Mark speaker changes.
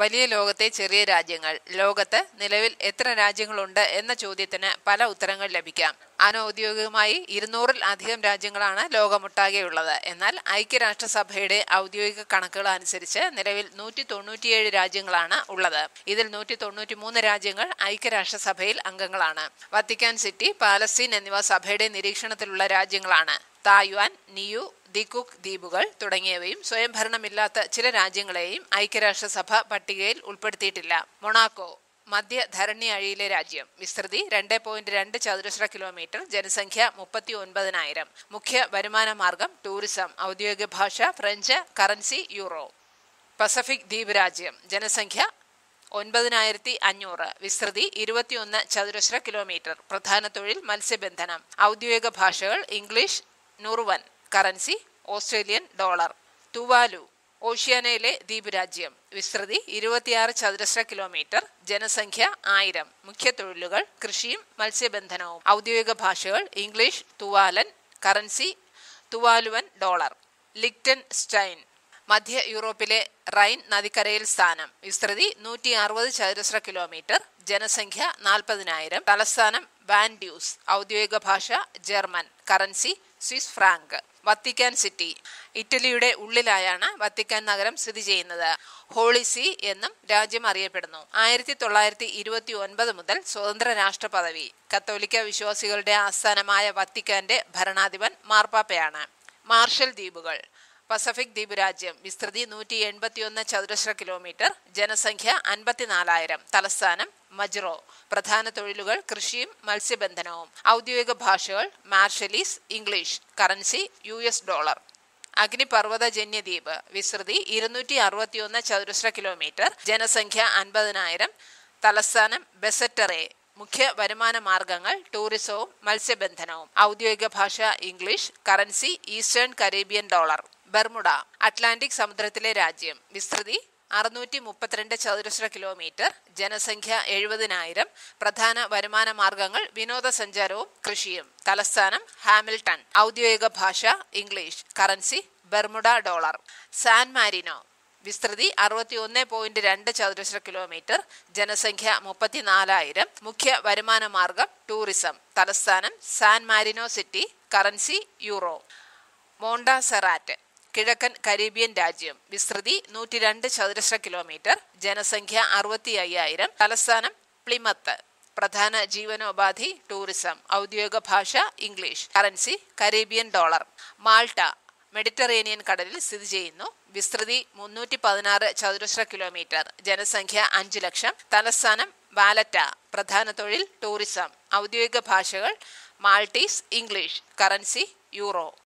Speaker 1: വലിയ ലോകത്തെ ചെറിയ രാജ്യങ്ങൾ ലോകത്ത് നിലവിൽ എത്ര രാജ്യങ്ങളുണ്ട് എന്ന ചോദ്യത്തിന് പല ഉത്തരങ്ങൾ ലഭിക്കാം അനൌദ്യോഗികമായി ഇരുന്നൂറിൽ അധികം രാജ്യങ്ങളാണ് ലോകമൊട്ടാകെയുള്ളത് എന്നാൽ ഐക്യരാഷ്ട്രസഭയുടെ ഔദ്യോഗിക കണക്കുകൾ അനുസരിച്ച് നിലവിൽ നൂറ്റി തൊണ്ണൂറ്റിയേഴ് രാജ്യങ്ങളാണ് ഉള്ളത് ഇതിൽ നൂറ്റി തൊണ്ണൂറ്റി മൂന്ന് രാജ്യങ്ങൾ ഐക്യരാഷ്ട്രസഭയിൽ അംഗങ്ങളാണ് വത്തിക്കാൻ സിറ്റി പാലസ്തീൻ എന്നിവ സഭയുടെ നിരീക്ഷണത്തിലുള്ള രാജ്യങ്ങളാണ് തായ്വാൻ നിയു ദികുക് ദ്വീപുകൾ തുടങ്ങിയവയും സ്വയംഭരണമില്ലാത്ത ചില രാജ്യങ്ങളെയും ഐക്യരാഷ്ട്രസഭ പട്ടികയിൽ ഉൾപ്പെടുത്തിയിട്ടില്ല മൊണാക്കോ മധ്യ ധരണി അഴിയിലെ രാജ്യം വിസ്തൃതി രണ്ട് പോയിന്റ് രണ്ട് ചതുരശ്ര കിലോമീറ്റർ ജനസംഖ്യ മുപ്പത്തി ഒൻപതിനായിരം മുഖ്യ വരുമാന മാർഗം ടൂറിസം ഔദ്യോഗിക ഭാഷ ഫ്രഞ്ച് കറൻസി യൂറോ പസഫിക് ദ്വീപ് രാജ്യം ജനസംഖ്യ ഒൻപതിനായിരത്തി അഞ്ഞൂറ് വിസ്തൃതി ഇരുപത്തിയൊന്ന് ചതുരശ്ര കിലോമീറ്റർ പ്രധാന തൊഴിൽ മത്സ്യബന്ധനം ഔദ്യോഗിക ഭാഷകൾ ഇംഗ്ലീഷ് നുറുവൻ കറൻസി ഓസ്ട്രേലിയൻ ഡോളർ തുവാലു ഓഷ്യാനയിലെ ദ്വീപ് രാജ്യം വിസ്തൃതി ഇരുപത്തിയാറ് ചതുരശ്ര കിലോമീറ്റർ ജനസംഖ്യ ആയിരം മുഖ്യ തൊഴിലുകൾ കൃഷിയും മത്സ്യബന്ധനവും ഔദ്യോഗിക ഭാഷകൾ English Tuvaluan currency Tuvaluan dollar Liechtenstein മധ്യ യൂറോപ്പിലെ റൈൻ നദിക്കരയിൽ സ്ഥാനം വിസ്തൃതി നൂറ്റി അറുപത് ചതുരശ്ര കിലോമീറ്റർ ജനസംഖ്യ നാൽപ്പതിനായിരം തലസ്ഥാനം വാൻഡ്യൂസ് ഔദ്യോഗിക ഭാഷ German currency Swiss franc Vatican City ഇറ്റലിയുടെ ഉള്ളിലായാണ് വത്തിക്കാൻ നഗരം സ്ഥിതി ചെയ്യുന്നത് ഹോളി സി എന്നും രാജ്യം അറിയപ്പെടുന്നു ആയിരത്തി തൊള്ളായിരത്തി ഇരുപത്തി ഒൻപത് മുതൽ സ്വതന്ത്ര രാഷ്ട്ര പദവി കത്തോലിക്ക വിശ്വാസികളുടെ ആസ്ഥാനമായ വത്തിക്കാന്റെ ഭരണാധിപൻ മാർപ്പാപ്പയാണ് മാർഷൽ ദ്വീപുകൾ പസഫിക് ദ്വീപ് രാജ്യം വിസ്തൃതി നൂറ്റി എൺപത്തിയൊന്ന് ചതുരശ്ര കിലോമീറ്റർ ജനസംഖ്യ അൻപത്തിനാലായിരം തലസ്ഥാനം മജ്റോ പ്രധാന തൊഴിലുകൾ കൃഷിയും മത്സ്യബന്ധനവും ഔദ്യോഗിക ഭാഷകൾ Marshallese English currency U S dollar അഗ്നിപർവ്വതജന്യ ദ്വീപ് വിസ്തൃതി ഇരുന്നൂറ്റി അറുപത്തിയൊന്ന് ചതുരശ്ര കിലോമീറ്റർ ജനസംഖ്യ അൻപതിനായിരം തലസ്ഥാനം ബെസറ്ററെ മുഖ്യ വരുമാന മാർഗങ്ങൾ ടൂറിസവും മത്സ്യബന്ധനവും ഔദ്യോഗിക ഭാഷ English currency Eastern Caribbean dollar Bermuda Atlantic സമുദ്രത്തിലെ രാജ്യം വിസ്തൃതി അറുന്നൂറ്റി മുപ്പത്തിരണ്ട് ചതുരശ്ര കിലോമീറ്റർ ജനസംഖ്യ എഴുപതിനായിരം പ്രധാന വരുമാന മാർഗങ്ങൾ വിനോദസഞ്ചാരവും കൃഷിയും തലസ്ഥാനം ഹാമിൽട്ടൺ ഔദ്യോഗിക ഭാഷ English currency Bermuda dollar San Marino വിസ്തൃതി അറുപത്തി ഒന്ന് പോയിന്റ് രണ്ട് ചതുരശ്ര കിലോമീറ്റർ ജനസംഖ്യ മുപ്പത്തിനാലായിരം മുഖ്യ വരുമാന മാർഗം ടൂറിസം തലസ്ഥാനം San Marino City currency euro Montserrat കിഴക്കൻ കരീബിയൻ രാജ്യം വിസ്തൃതി നൂറ്റി രണ്ട് ചതുരശ്ര കിലോമീറ്റർ ജനസംഖ്യ അറുപത്തി അയ്യായിരം തലസ്ഥാനം പ്ലിമത്ത് പ്രധാന ജീവനോപാധി ടൂറിസം ഔദ്യോഗിക ഭാഷ English currency Caribbean dollar Malta Mediterranean കടലിൽ സ്ഥിതി ചെയ്യുന്നു വിസ്തൃതി മുന്നൂറ്റി പതിനാറ് ചതുരശ്ര കിലോമീറ്റർ ജനസംഖ്യ അഞ്ചു ലക്ഷം തലസ്ഥാനം വാലറ്റ പ്രധാന തൊഴിൽ ടൂറിസം ഔദ്യോഗിക ഭാഷകൾ മാൾട്ടീസ് ഇംഗ്ലീഷ് കറൻസി യൂറോ